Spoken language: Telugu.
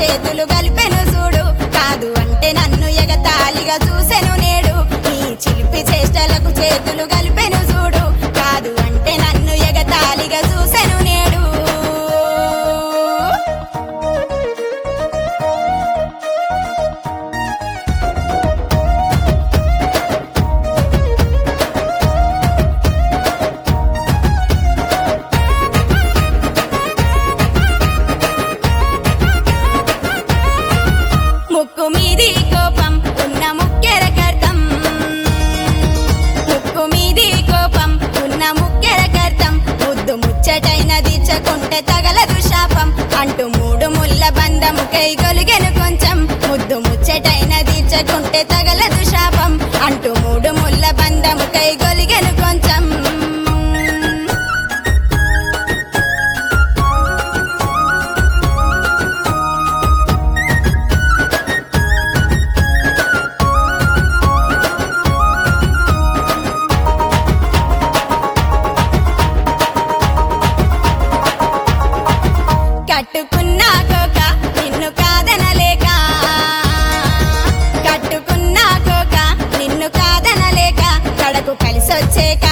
చేతులు కలిపెను చూడు కాదు అంటే నన్ను ఎగతాళిగా చూసెను నేడు నీ చిలిపి చేష్టలకు చేతులు కలిపెను చూడు కాదు అంటే నన్ను ఎగతాళిగా చూసెను నేడు ముక్కు మీది కోపం ఉన్న ముక్కెర కర్తం ముక్కు మీది కోపం ఉన్న ముక్కెర కర్తం ముద్దు ముచ్చటైన దిచ్చకుంటే తగలదు శాపం అంటూ మూడు ముళ్ళ బంధము కై గొలిగెను కొంచెం ముద్దు ముచ్చటైన దిచ్చకుంటే తగలదు శాపం అంటూ మూడు ముళ్ళ బంధము కై గొలిగెను కొంచెం కట్టుకున్నా కోక నిన్ను కాదనలేక కట్టుకున్నా కోక నిన్ను కాదనలేక కడకు కలిసొచ్చే